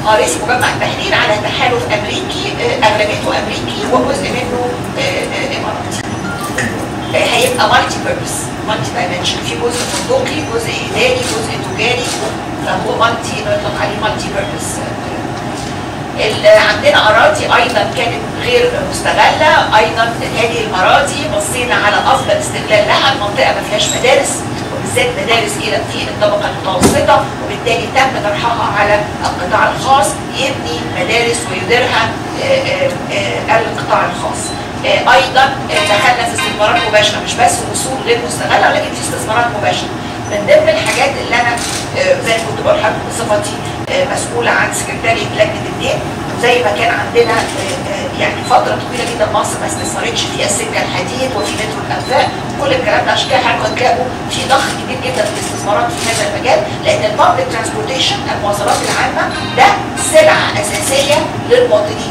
رئيس مجمع التحرير على تحالف امريكي آه، اغلبيته امريكي وجزء منه آه، آه، اماراتي آه، هيبقى مالتي بيربس مالتي دايمنشن في جزء فندقي جزء اداري جزء تجاري فهو مالتي نطلق عليه مالتي بيربس عندنا اراضي ايضا كانت غير مستغله ايضا هذه الاراضي بصينا على افضل استغلال لها المنطقه ما فيهاش مدارس وبالذات مدارس الى في الطبقه المتوسطه وبالتالي تم طرحها على القطاع الخاص يبني مدارس ويديرها آه، آه، آه، القطاع الخاص آه، ايضا آه، دخلنا في استثمارات مباشره مش بس اصول غير مستغله ولكن في استثمارات مباشره من ضمن الحاجات اللي انا آه، زي ما كنت بقول لحضرتك بصفتي آه، مسؤوله عن سكرتاريه لجنه الدين زي ما كان عندنا آه، آه، يعني فتره طويله جدا مصر ما استثمرتش في السكه الحديد وفي مترو الانفاق كل الكلام ده عشان كده حضرتك هتلاقوا في ضخ كبير جدا في الاستثمارات في هذا المجال لان البابليك ترانسبورتيشن المواصلات العامه ده سلعه اساسيه للمواطنين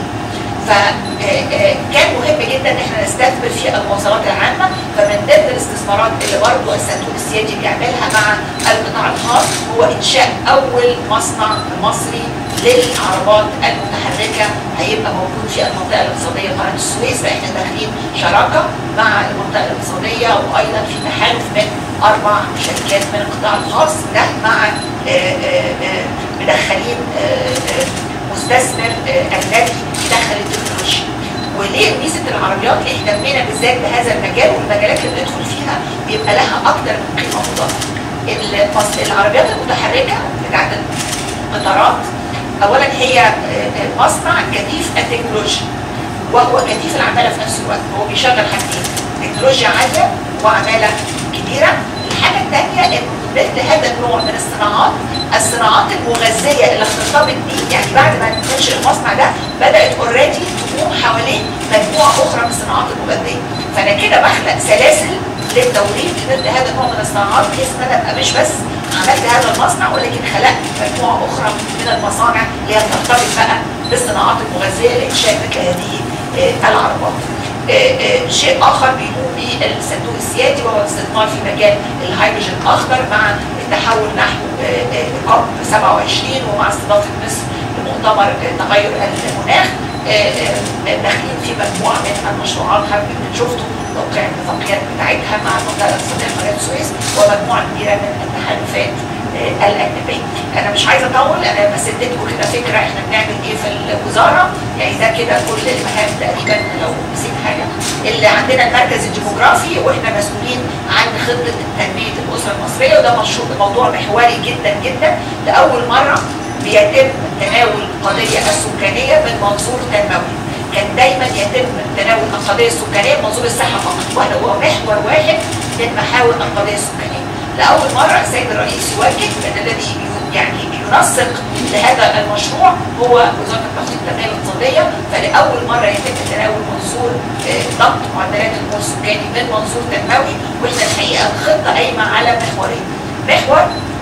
فكان مهم جدا ان احنا نستثمر في المواصلات العامه فمن ضمن الاستثمارات اللي برضه الصندوق السيادي بيعملها مع القطاع الخاص هو انشاء اول مصنع مصري للعربات المتحركه هيبقى موجود في المنطقه الاقتصاديه قناه السويس فاحنا داخلين شراكه مع المنطقه الاقتصاديه وايضا في تحالف من اربع شركات من القطاع الخاص ده مع آه، آه، آه، مدخلين آه، آه، مستثمر آه، اجنبي يدخل التكنولوجيا وليه ميزه العربيات اهتمينا بالذات بهذا المجال والمجالات اللي بندخل فيها بيبقى لها اكتر من قيمه مضافه المص- العربيات المتحركه بتاعت القطارات اولا هي آه، آه، مصنع كثيف التكنولوجيا وهو كثيف العماله في نفس الوقت هو بيشغل حاجتين تكنولوجيا عاليه وعماله كبيره الحاجه الثانيه ان مثل هذا النوع من الصناعات الصناعات المغذيه اللي هترتبط بيه يعني بعد ما ننشئ المصنع ده بدات اوريدي تقوم حوالين مجموعه اخرى من الصناعات المغذيه فانا كده بخلق سلاسل للتوريد لمثل هذا النوع من الصناعات بحيث ان انا ابقى مش بس عملت هذا المصنع ولكن خلقت مجموعه اخرى من المصانع اللي هي ترتبط بقى بالصناعات المغذيه لانشاء مثل هذه آه، العربات. آه، آه، شيء اخر بيقوم به الصندوق السيادي وهو الاستثمار في مجال الهيدروجين الاخضر مع التحول نحو كوب 27 ومع استضافه مصر لمؤتمر آه، تغير المناخ آه، آه، داخلين في مجموعه من المشروعات حضرتك يمكن شفتوا توقيع الاتفاقيات بتاعتها مع المنطقه الاقتصاديه قناه السويس ومجموعه كبيره من التحالفات آه، الاجنبيه. انا مش عايزه اطول انا بس اديتكم كده فكره احنا بنعمل ايه في الوزاره يعني ده كده كل المهام تقريبا لو نسيت حاجه اللي عندنا المركز الديموغرافي واحنا مسؤولين عن خطه تنميه الاسره المصريه وده مشروع موضوع محوري جدا جدا لاول مره بيتم تناول القضيه السكانيه من منظور تنموي كان دايما يتم تناول القضيه السكانيه من منظور الصحه فقط وهذا هو محور واحد من محاور القضيه السكانيه لاول مره السيد الرئيس يوجه ان الذي يعني ينسق لهذا المشروع هو وزاره التخطيط التنميه الاقتصاديه فلاول مره يتم تناول منظور آه، ضبط معدلات النمو السكاني من منظور تنموي واحنا الحقيقه الخطه قايمه على محورين محور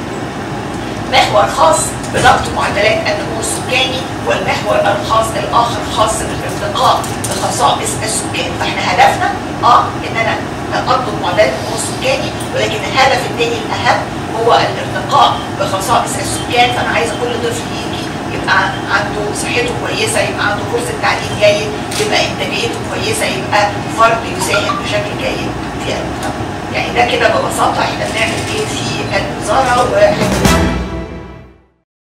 محور خاص بضبط معدلات النمو السكاني والمحور الخاص الاخر خاص بالارتقاء بخصائص السكان فاحنا هدفنا اه ان انا اضبط معدلات النمو السكاني ولكن الهدف الثاني الاهم هو الارتقاء بخصائص السكان فانا عايزه كل طفل يجي يبقى عنده صحته كويسه يبقى عنده فرصه تعليم جيد يبقى انتاجيته كويسه يبقى فرد يساهم بشكل جيد في المجتمع يعني ده كده ببساطه احنا بنعمل ايه في الوزاره وحضرتك